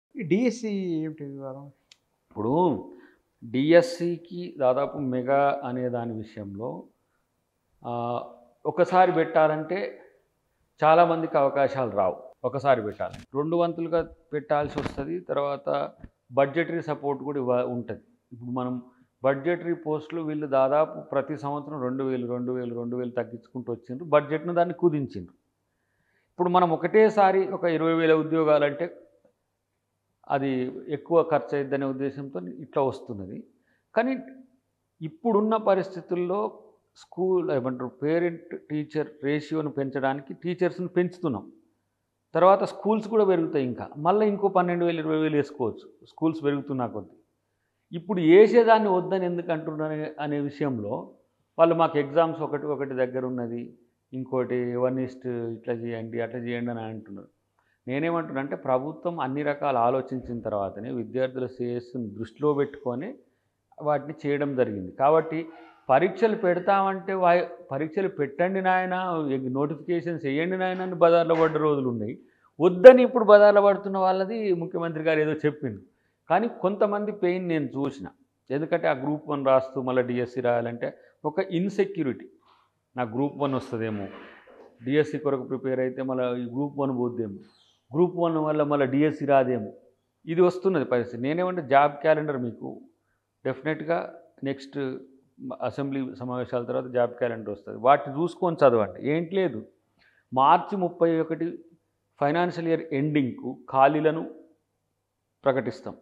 ఈ డిఎస్సి ఏమిటి వివరం ఇప్పుడు డిఎస్సికి దాదాపు మెగా అనే దాని విషయంలో ఆ, ఒకసారి పెట్టాలంటే చాలామందికి అవకాశాలు రావు ఒకసారి పెట్టాలి రెండు వంతులుగా పెట్టాల్సి వస్తుంది తర్వాత బడ్జెటరీ సపోర్ట్ కూడా ఇవ్వ ఉంటుంది ఇప్పుడు మనం బడ్జెటరీ పోస్టులు వీళ్ళు దాదాపు ప్రతి సంవత్సరం రెండు వేలు రెండు వేలు రెండు వేలు తగ్గించుకుంటూ వచ్చిండ్రు బడ్జెట్ను దాన్ని కుదించిండ్రు ఇప్పుడు మనం ఒకటేసారి ఒక ఇరవై వేల ఉద్యోగాలు అంటే అది ఎక్కువ ఖర్చు అయిద్దనే ఉద్దేశంతో ఇట్లా వస్తున్నది కానీ ఇప్పుడున్న పరిస్థితుల్లో స్కూల్ ఏమంటారు పేరెంట్ టీచర్ రేషియోను పెంచడానికి టీచర్స్ని పెంచుతున్నాం తర్వాత స్కూల్స్ కూడా పెరుగుతాయి ఇంకా మళ్ళీ ఇంకో పన్నెండు వేలు ఇరవై వేలు వేసుకోవచ్చు స్కూల్స్ పెరుగుతున్నా కొద్దీ ఇప్పుడు వేసేదాన్ని వద్దని ఎందుకు అంటున్నారు అనే విషయంలో వాళ్ళు మాకు ఎగ్జామ్స్ ఒకటి ఒకటి దగ్గర ఉన్నది ఇంకోటి వన్ ఇస్ట్ ఇట్లా చేయండి అట్లా చేయండి అని అంటున్నారు నేనేమంటున్నా అంటే ప్రభుత్వం అన్ని రకాలు ఆలోచించిన తర్వాతనే విద్యార్థుల శ్రేయస్సును దృష్టిలో పెట్టుకొని వాటిని చేయడం జరిగింది కాబట్టి పరీక్షలు పెడతామంటే వా పరీక్షలు పెట్టండి నాయన నోటిఫికేషన్స్ వేయండి నాయన అని బజార్లో పడ్డ రోజులు ఉన్నాయి వద్దని ఇప్పుడు బజార్లో పడుతున్న వాళ్ళది ముఖ్యమంత్రి గారు ఏదో చెప్పిండు కానీ కొంతమంది పెయిన్ నేను చూసిన ఎందుకంటే ఆ గ్రూప్ వన్ రాస్తూ మళ్ళీ డిఎస్సి రాయాలంటే ఒక ఇన్సెక్యూరిటీ నా గ్రూప్ వన్ వస్తుందేమో డిఎస్సి కొరకు ప్రిపేర్ అయితే మళ్ళీ ఈ గ్రూప్ వన్ పోద్దేమో గ్రూప్ వన్ వల్ల మళ్ళీ డిఎస్సి రాదేమో ఇది వస్తున్నది పరిస్థితి నేనేమంటే జాబ్ క్యాలెండర్ మీకు డెఫినెట్గా నెక్స్ట్ అసెంబ్లీ సమావేశాల తర్వాత జాబ్ క్యాలెండర్ వస్తుంది వాటిని చూసుకొని చదవండి ఏంటి లేదు మార్చి ముప్పై ఒకటి ఫైనాన్షియల్ ఇయర్ ఎండింగ్కు ఖాళీలను ప్రకటిస్తాం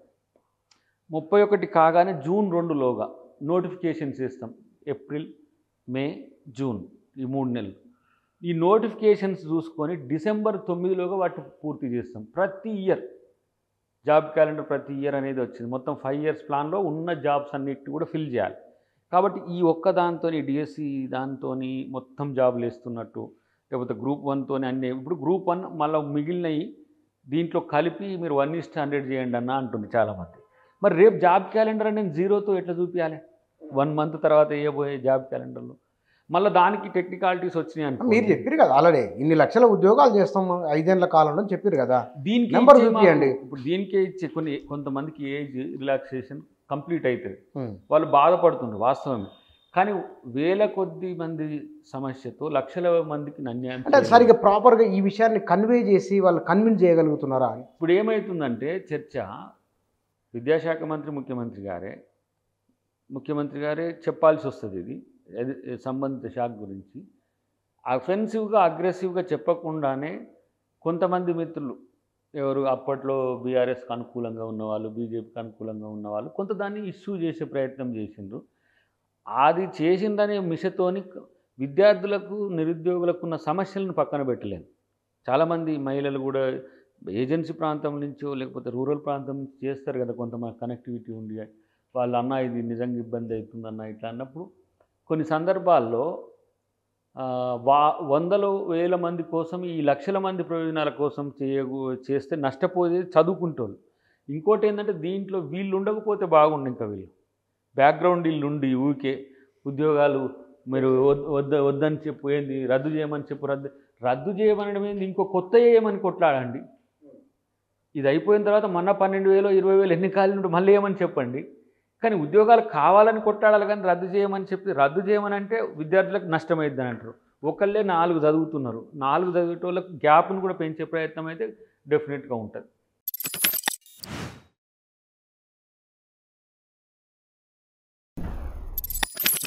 ముప్పై ఒకటి కాగానే జూన్ రెండులోగా నోటిఫికేషన్స్ ఇస్తాం ఏప్రిల్ మే జూన్ ఈ మూడు నెలలు ఈ నోటిఫికేషన్స్ చూసుకొని డిసెంబర్ తొమ్మిదిలోగా వాటిని పూర్తి చేస్తాం ప్రతి ఇయర్ జాబ్ క్యాలెండర్ ప్రతి ఇయర్ అనేది వచ్చింది మొత్తం ఫైవ్ ఇయర్స్ ప్లాన్లో ఉన్న జాబ్స్ అన్నిటిని కూడా ఫిల్ చేయాలి కాబట్టి ఈ ఒక్క దాంతో డిఎస్సి దాంతో మొత్తం జాబులు వేస్తున్నట్టు లేకపోతే గ్రూప్ వన్తో అన్ని ఇప్పుడు గ్రూప్ వన్ మళ్ళీ మిగిలినవి దీంట్లో కలిపి మీరు వన్ ఇస్ట్ హండ్రెడ్ చేయండి అన్న అంటుంది చాలామంది మరి రేపు జాబ్ క్యాలెండర్ అనేది జీరోతో ఎట్లా చూపించాలి వన్ మంత్ తర్వాత వేయబోయే జాబ్ క్యాలెండర్లో మళ్ళీ దానికి టెక్నికాలిటీస్ వచ్చినాయి అనుకో మీరు చెప్పారు కదా ఆల్రెడీ ఇన్ని లక్షల ఉద్యోగాలు చేస్తాం ఐదేళ్ల కాలంలో అని చెప్పారు కదా దీనికి నెంబర్ ఇచ్చే చూపియండి. మాకు- ఇప్పుడు దీనికే ఇచ్చే కొన్ని కొంతమందికి ఏజ్ రిలాక్సేషన్ కంప్లీట్ అవుతుంది ఉమ్. వాళ్ళు బాధపడుతుండ్రు వాస్తవమే కానీ వేల కొద్ది మంది సమస్యతో లక్షల మందికి అన్యాయం అంటే అది చేయలేదు. సరిగ్గా ప్రాపర్గా ఈ విషయాన్ని కన్వే చేసి వాళ్ళు కన్విన్స్ చేయగలుగుతున్నారా అని ఇప్పుడు ఏమవుతుందంటే చర్చ విద్యాశాఖ మంత్రి ముఖ్యమంత్రి గారే ముఖ్యమంత్రి గారే చెప్పాల్సి వస్తుంది ఇది అది సంబంధిత శాఖ గురించి అఫెన్సివ్గా అగ్రెసివ్గా చెప్పకుండానే కొంతమంది మిత్రులు ఎవరు అప్పట్లో బీఆర్ఎస్కి అనుకూలంగా ఉన్నవాళ్ళు బీజేపీకి అనుకూలంగా ఉన్నవాళ్ళు కొంత దాన్ని ఇష్యూ చేసే ప్రయత్నం చేసిండ్రు అది చేసిందనే మిషతోని విద్యార్థులకు నిరుద్యోగులకు ఉన్న సమస్యలను పక్కన పెట్టలేను చాలామంది మహిళలు కూడా ఏజెన్సీ ప్రాంతం నుంచో లేకపోతే రూరల్ ప్రాంతం నుంచి చేస్తారు కదా కొంతమంది కనెక్టివిటీ ఉండి వాళ్ళు అన్న ఇది నిజంగా ఇబ్బంది అవుతుందన్న ఇట్లా అన్నప్పుడు కొన్ని సందర్భాల్లో ఆ, వా వందల వేల మంది కోసం ఈ లక్షల మంది ప్రయోజనాల కోసం చేయ చేస్తే నష్టపోయేది చదువుకుంటోళ్ళు ఇంకోటి ఏంటంటే దీంట్లో వీళ్ళు ఉండకపోతే బాగుండు ఇంకా వీళ్ళు బ్యాక్గ్రౌండ్ వీళ్ళు ఉండి ఊరికే ఉద్యోగాలు మీరు వద్ వద్ద వద్దని చెప్పు ఏంది రద్దు చేయమని చెప్పు రద్దు రద్దు చేయమనడం ఏంది ఇంకో కొత్త చేయమని కొట్లాడండి ఇది అయిపోయిన తర్వాత మొన్న పన్నెండు వేలు ఇరవై వేలు ఎన్ని ఖాళీ ఉంటే మళ్ళీ ఏమని చెప్పండి కానీ ఉద్యోగాలు కావాలని కొట్టాడాలి కానీ రద్దు చేయమని చెప్పి రద్దు చేయమని అంటే విద్యార్థులకు నష్టమైద్ది అని అంటారు ఒకళ్ళే నాలుగు చదువుతున్నారు నాలుగు చదివేటోళ్ళకి గ్యాప్ను కూడా పెంచే ప్రయత్నం అయితే డెఫినెట్గా ఉంటుంది